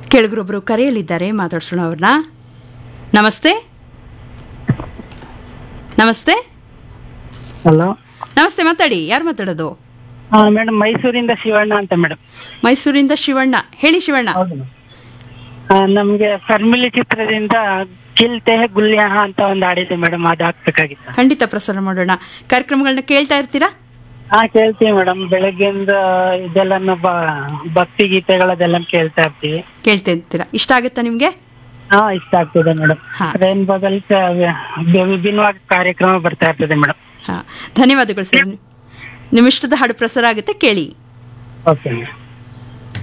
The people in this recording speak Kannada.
ಕೆಳಗರೊಬ್ಬರು ಕರೆಯಲಿದ್ದಾರೆ ಮಾತಾಡ್ಸೋಣ ಅವ್ರನ್ನ ನಮಸ್ತೆ ನಮಸ್ತೆ ಹಲೋ ನಮಸ್ತೆ ಮಾತಾಡಿ ಯಾರು ಮಾತಾಡೋದು ಹಾ ಮೇಡಮ್ ಮೈಸೂರಿಂದ ಶಿವಣ್ಣ ಅಂತ ಮೇಡಮ್ ಮೈಸೂರಿಂದ ಶಿವಣ್ಣ ಹೇಳಿ ಶಿವಣ್ಣ ಹೌದು ನಮ್ಗೆ ಫರ್ಮಿಲಿ ಚಿತ್ರದಿಂದ ಕಿಲ್ತೆ ಗುಲ್ಯ ಅಂತ ಒಂದು ಹಾಡಿದೆ ಮೇಡಮ್ ಅದು ಹಾಕ್ಬೇಕಾಗಿತ್ತು ಖಂಡಿತ ಪ್ರಸಾರ ಮಾಡೋಣ ಕಾರ್ಯಕ್ರಮಗಳನ್ನ ಕೇಳ್ತಾ ಇರ್ತೀರಾ ಹಾ ಕೇಳ್ತೀವಿ ಮೇಡಮ್ ಬೆಳಗ್ಗೆಯಿಂದ ಇದೆಲ್ಲನು ಭಕ್ತಿ ಗೀತೆಗಳದೆಲ್ಲ ಕೇಳ್ತಾ ಇರ್ತೀವಿ ಕೇಳ್ತಾ ಇರ್ತೀರಾ ಇಷ್ಟ ಆಗುತ್ತಾ ನಿಮಗೆ ಹಾ ಇಷ್ಟ ಆಗ್ತಿದೆ ಮೇಡಮ್ ಹಾ. ರೇನ್ಬೋದಲ್ಲಿ ವಿಭಿನ್ನವಾಗಿ ಕಾರ್ಯಕ್ರಮ ಬರ್ತಾ ಇರ್ತದೆ ಮೇಡಮ್ ಹಾಂ ಧನ್ಯವಾದಗಳು ಸರ್ ನಿಮ್ಮಿಷ್ಟದ ಹಾಡು ಪ್ರಸಾರ ಆಗುತ್ತೆ ಕೇಳಿ ಓಕೆ ಮೇಡಮ್